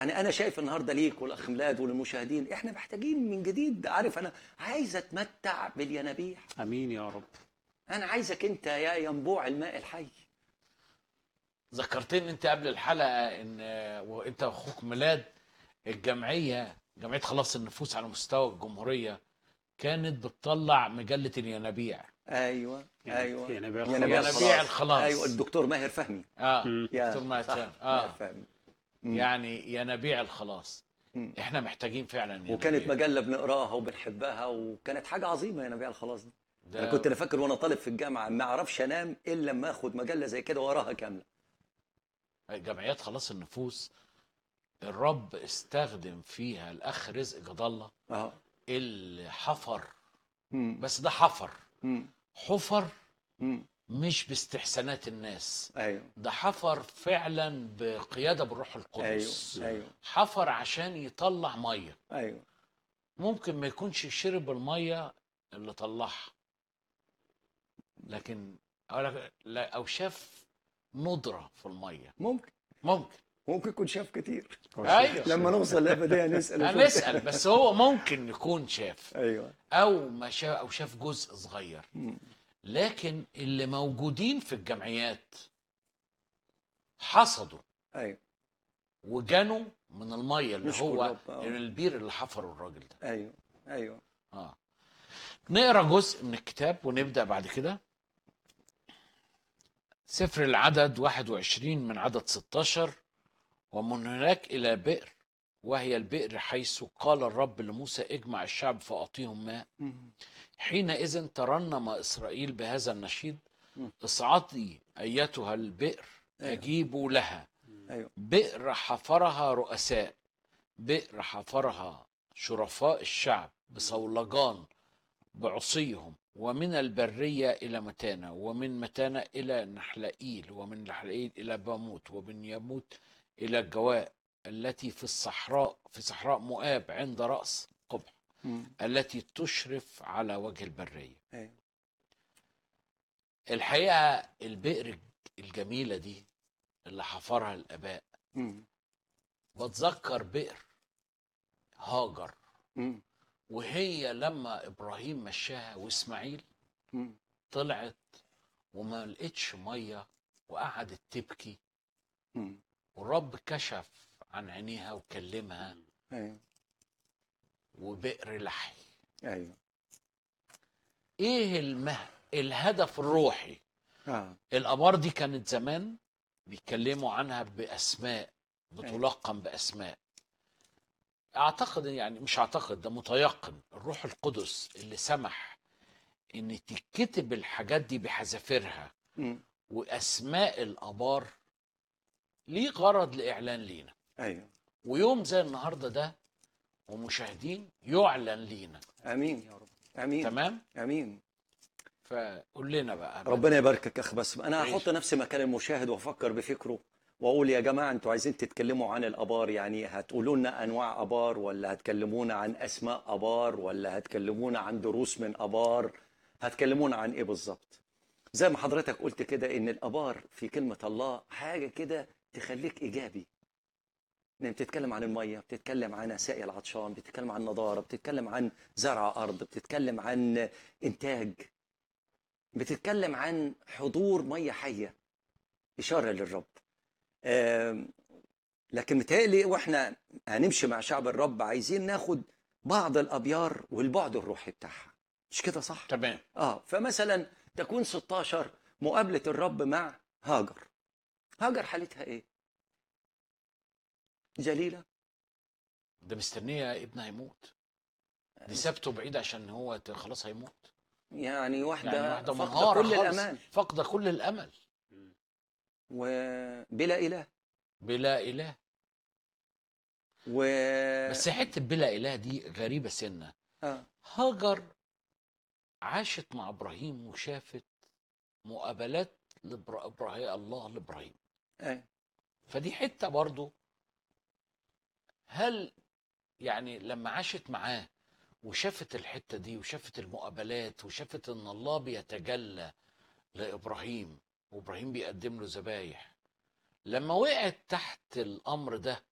يعني انا شايف النهارده ليك والاخ ميلاد وللمشاهدين احنا محتاجين من جديد عارف انا عايز اتمتع بالينابيع امين يا رب انا عايزك انت يا ينبوع الماء الحي ذكرتني انت قبل الحلقه ان وانت واخوك ميلاد الجمعيه جمعيه خلاص النفوس على مستوى الجمهوريه كانت بتطلع مجله الينابيع ايوه يعني ايوه ينابيع ينابيع الخلاص. ينابيع الخلاص. ايوه الدكتور ماهر فهمي اه مم. يا دكتور ماهر صح، فهمي. ماهر اه فهمي مم. يعني ينابيع الخلاص مم. احنا محتاجين فعلا ينابيع. وكانت مجله بنقراها وبنحبها وكانت حاجه عظيمه ينابيع الخلاص دي ده انا كنت انا فاكر وانا طالب في الجامعه ما اعرفش انام الا لما اخد مجله زي كده واراها كامله جمعيات خلاص النفوس الرب استخدم فيها الاخ رزق جد الله اه اللي حفر مم. بس ده حفر مم. حفر مم. مش باستحسانات الناس ايوه ده حفر فعلا بقياده بالروح القدس ايوه ايوه حفر عشان يطلع ميه ايوه ممكن ما يكونش شرب الميه اللي طلعها لكن أقول لك- لا او شاف ندره في الميه ممكن ممكن ممكن يكون شاف كتير ايوه لما نوصل للابديه نسال ونشوف. هنسال بس هو ممكن يكون شاف ايوه او ما شاف او شاف جزء صغير مم. لكن اللي موجودين في الجمعيات حصدوا ايوه وجنوا من الميه اللي نشكر هو رب، آه. البير اللي حفره الراجل ده ايوه ايوه اه نقرا جزء من الكتاب ونبدا بعد كده سفر العدد 21 من عدد 16 ومن هناك الى بئر وهي البئر حيث قال الرب لموسى اجمع الشعب فاعطيهم ماء مم. حينئذ ترنم اسرائيل بهذا النشيد مم. اصعدي ايتها البئر أيوة. اجيبوا لها ايوه بئر حفرها رؤساء بئر حفرها شرفاء الشعب بصولجان بعصيهم ومن البرية إلى متانة ومن متانة إلى نحلائيل ومن نحلائيل إلى باموت ومن يموت إلى الجواء التي في الصحراء في صحراء مؤاب عند رأس قبح مم. التي تشرف على وجه البرية ايوه الحقيقة البئر الجميلة دي اللي حفرها الآباء مم. بتذكر بئر هاجر مم. وهي لما ابراهيم مشاها واسماعيل مم. طلعت وما لقتش ميه وقعدت تبكي مم. والرب كشف عن عينيها وكلمها ايوه وبئر لحي ايوه ايه المه... الهدف الروحي اه الابار دي كانت زمان بيتكلموا عنها باسماء بتلقن باسماء اعتقد يعني مش اعتقد ده متيقن الروح القدس اللي سمح ان تتكتب الحاجات دي بحذافيرها مم. واسماء الابار ليه غرض لاعلان لينا ايوه ويوم زي النهارده ده ومشاهدين يعلن لينا امين يا رب امين تمام امين فقول لنا بقى ربنا يباركك يا اخ بسم انا ماشي. هحط نفسي مكان المشاهد وافكر بفكره واقول يا جماعه انتوا عايزين تتكلموا عن الابار يعني هتقولوا لنا انواع ابار ولا هتكلمونا عن اسماء ابار ولا هتكلمونا عن دروس من ابار هتكلمونا عن ايه بالظبط زي ما حضرتك قلت كده ان الابار في كلمه الله حاجه كده تخليك ايجابي إن بتتكلم عن الميه بتتكلم عن سقي العطشان بتتكلم عن نضاره بتتكلم عن زرع ارض بتتكلم عن انتاج بتتكلم عن حضور ميه حيه اشاره للرب آم، لكن متهيألي واحنا هنمشي مع شعب الرب عايزين ناخد بعض الابيار والبعد الروحي بتاعها مش كده صح؟ تمام اه فمثلا تكون 16 مقابله الرب مع هاجر هاجر حالتها ايه؟ جليله ده مستنيه ابنها يموت دي سابته بعيد عشان هو ت- خلاص هيموت يعني واحده, يعني واحده فاقده منهارة كل خالص الامان فاقده كل الامل وبلا اله بلا اله و بس حته بلا اله دي غريبه سنه آه. هاجر عاشت مع ابراهيم وشافت مقابلات لابراهيم الله لابراهيم آه. فدي حته برضو هل يعني لما عاشت معاه وشافت الحته دي وشافت المقابلات وشافت ان الله بيتجلى لابراهيم وابراهيم بيقدم له ذبايح لما وقعت تحت الامر ده